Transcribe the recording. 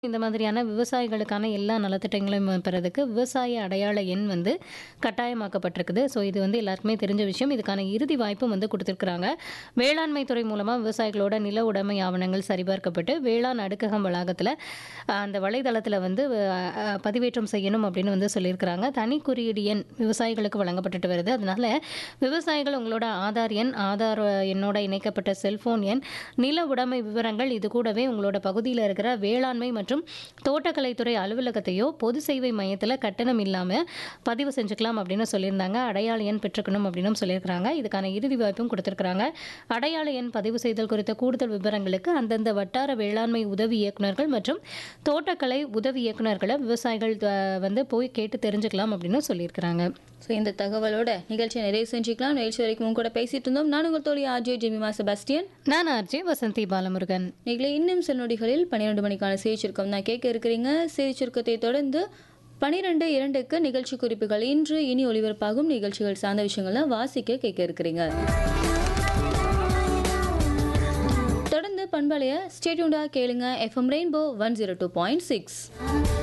இந்த மாதிரியான விவசாயிகளுக்கான எல்லா நலத்திட்டங்களையும் பெறதுக்கு விவசாய அடையாள எண் வந்து கட்டாயமாக்கப்பட்டிருக்குது ஸோ இது வந்து எல்லாருக்குமே தெரிஞ்ச விஷயம் இதுக்கான இறுதி வாய்ப்பும் வந்து கொடுத்துருக்குறாங்க வேளாண்மை துறை மூலமாக விவசாயிகளோட நில உடைமை ஆவணங்கள் சரிபார்க்கப்பட்டு வேளாண் அடுக்ககம் வளாகத்தில் அந்த வலைதளத்தில் வந்து அஹ், அஹ், பதிவேற்றம் செய்யணும் அப்படின்னு வந்து சொல்லியிருக்கிறாங்க தனி குறியீடு எண் விவசாயிகளுக்கு வழங்கப்பட்டுட்டு வருது அதனால விவசாயிகள் உங்களோட ஆதார் எண் ஆதார் எண்ணோட இணைக்கப்பட்ட செல்போன் எண் நில உடைமை விவரங்கள் இது கூடவே உங்களோட பகுதியில் இருக்கிற வேளாண்மை மற்றும் தோட்டக்கலைத்துறை அலுவலகத்தையோ பொது சேவை மையத்தில் கட்டணம் இல்லாமல் பதிவு செஞ்சுக்கலாம் அப்படின்னு சொல்லியிருந்தாங்க அடையாள எண் பெற்றுக்கணும் அப்படின்னு சொல்லியிருக்கிறாங்க இதுக்கான இறுதி வாய்ப்பும் கொடுத்துருக்குறாங்க அடையாள எண் பதிவு செய்தல் குறித்த கூடுதல் விவரங்களுக்கு அந்தந்த வட்டார வேளாண்மை உதவி இயக்குனர்கள் மற்றும் தோட்டக்கலை உதவி இயக்குனர்களை விவசாயிகள் அஹ், வந்து போய் கேட்டு தெரிஞ்சுக்கலாம் அப்படின்னு சொல்லியிருக்கிறாங்க ஸோ இந்த தகவலோட நிகழ்ச்சியை நிறைவு செஞ்சுக்கலாம் நிகழ்ச்சி வரைக்கும் உங்க கூட பேசிட்டு இருந்தோம் நான் உங்கள் தோழி ஆர்ஜே ஜெமிமா செபாஸ்டியன் நான் ஆர்ஜே வசந்தி பாலமுருகன் நீங்களே இன்னும் சில நொடிகளில் பன்னிரெண்டு மணிக்கான செய்தி சுருக்கம் தான் கேட்க இருக்கிறீங்க செய்தி சுருக்கத்தை தொடர்ந்து பனிரெண்டு இரண்டுக்கு நிகழ்ச்சி குறிப்புகள் இன்று இனி ஒளிபரப்பாகும் நிகழ்ச்சிகள் சார்ந்த விஷயங்களை வாசிக்க கேட்க இருக்கிறீங்க தொடர்ந்து பண்பலைய ஸ்டேட்யூண்டா கேளுங்க FM rainbow one zero two point six